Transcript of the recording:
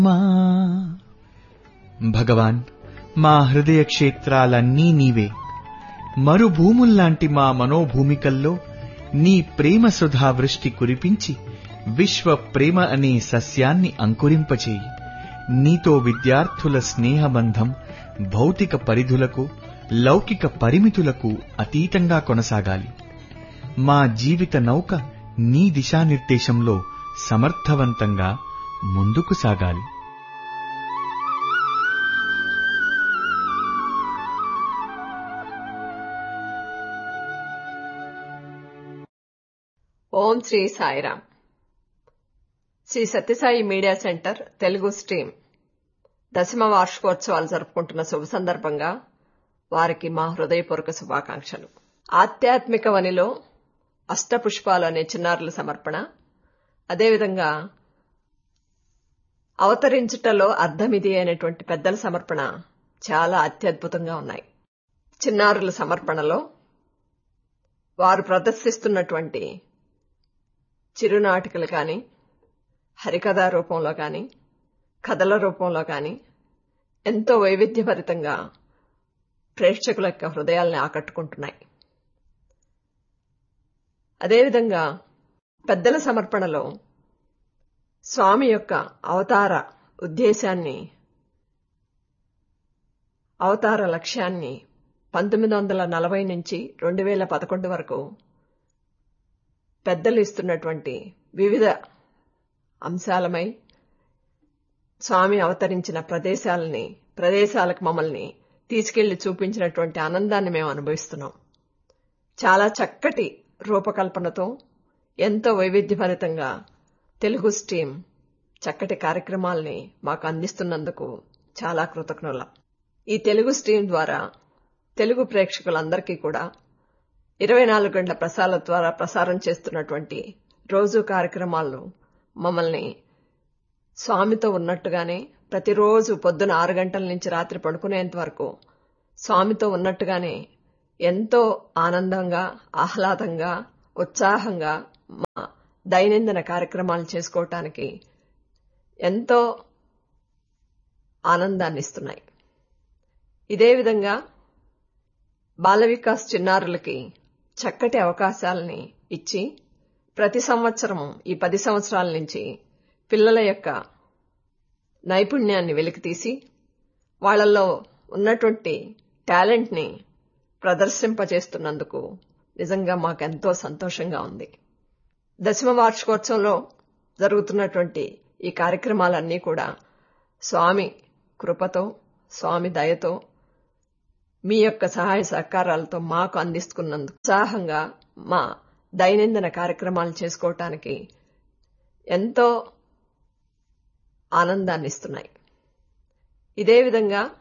మా భగవాన్ మా హృదయ క్షేత్రాలన్నీ నీవే మరుభూముల్లాంటి మా మనోభూమికల్లో నీ ప్రేమ సుధా వృష్టి కురిపించి విశ్వ ప్రేమ అనే సస్యాన్ని అంకురింపచేయి నీతో విద్యార్థుల స్నేహబంధం భౌతిక పరిధులకు లౌకిక పరిమితులకు అతీతంగా కొనసాగాలి మా జీవిత నౌక నీ దిశానిర్దేశంలో సమర్థవంతంగా ముందుకు సాగాలి ఓం Shri Sairam Shri Sathya Sai media centre Telugu stream దశమ వార్షికోత్సవాలు జరుపుకుంటున్న శుభ సందర్భంగా వారికి మా హృదయపూర్వక శుభాకాంక్షలు ఆధ్యాత్మిక వనిలో అష్టపుష్పాలు అనే చిన్నారుల సమర్పణ అదేవిధంగా అవతరించుటలో అర్థమిది అనేటువంటి పెద్దల సమర్పణ చాలా అత్యద్భుతంగా ఉన్నాయి చిన్నారుల సమర్పణలో వారు ప్రదర్శిస్తున్నటువంటి చిరునాటికలు కానీ హరికథా రూపంలో కానీ కథల రూపంలో కానీ ఎంతో వైవిధ్యభరితంగా ప్రేక్షకుల యొక్క హృదయాల్ని ఆకట్టుకుంటున్నాయి అదేవిధంగా పెద్దల సమర్పణలో స్వామి యొక్క అవతార ఉద్దేశాన్ని అవతార లక్ష్యాన్ని పంతొమ్మిది వందల నలభై నుంచి రెండు వేల పదకొండు వరకు పెద్దలు ఇస్తున్నటువంటి వివిధ అంశాలమై స్వామి అవతరించిన ప్రదేశాలని ప్రదేశాలకు మమ్మల్ని తీసుకెళ్లి చూపించినటువంటి ఆనందాన్ని మేము అనుభవిస్తున్నాం చాలా చక్కటి రూపకల్పనతో ఎంతో వైవిధ్యభరితంగా తెలుగు స్ట్రీమ్ చక్కటి కార్యక్రమాల్ని మాకు అందిస్తున్నందుకు చాలా కృతజ్ఞులం ఈ తెలుగు స్ట్రీమ్ ద్వారా తెలుగు ప్రేక్షకులందరికీ కూడా ఇరవై నాలుగు గంటల ప్రసారాల ద్వారా ప్రసారం చేస్తున్నటువంటి రోజు కార్యక్రమాలను మమ్మల్ని స్వామితో ఉన్నట్టుగానే ప్రతిరోజు పొద్దున ఆరు గంటల నుంచి రాత్రి పడుకునేంత వరకు స్వామితో ఉన్నట్టుగానే ఎంతో ఆనందంగా ఆహ్లాదంగా ఉత్సాహంగా మా దైనందిన కార్యక్రమాలు చేసుకోవటానికి ఎంతో ఆనందాన్ని ఇస్తున్నాయి ఇదే విధంగా బాల వికాస్ చిన్నారులకి చక్కటి అవకాశాలని ఇచ్చి ప్రతి సంవత్సరం ఈ పది సంవత్సరాల నుంచి పిల్లల యొక్క నైపుణ్యాన్ని వెలికితీసి వాళ్లలో ఉన్నటువంటి టాలెంట్ని ప్రదర్శింపచేస్తున్నందుకు నిజంగా మాకెంతో సంతోషంగా ఉంది దశమ వార్షికోత్సవంలో జరుగుతున్నటువంటి ఈ కార్యక్రమాలన్నీ కూడా స్వామి కృపతో స్వామి దయతో మీ యొక్క సహాయ సహకారాలతో మాకు అందిస్తున్నందుకు ఉత్సాహంగా మా దైనందిన కార్యక్రమాలు చేసుకోవటానికి ఎంతో ఆనందాన్ని ఇస్తున్నాయి ఇదే విధంగా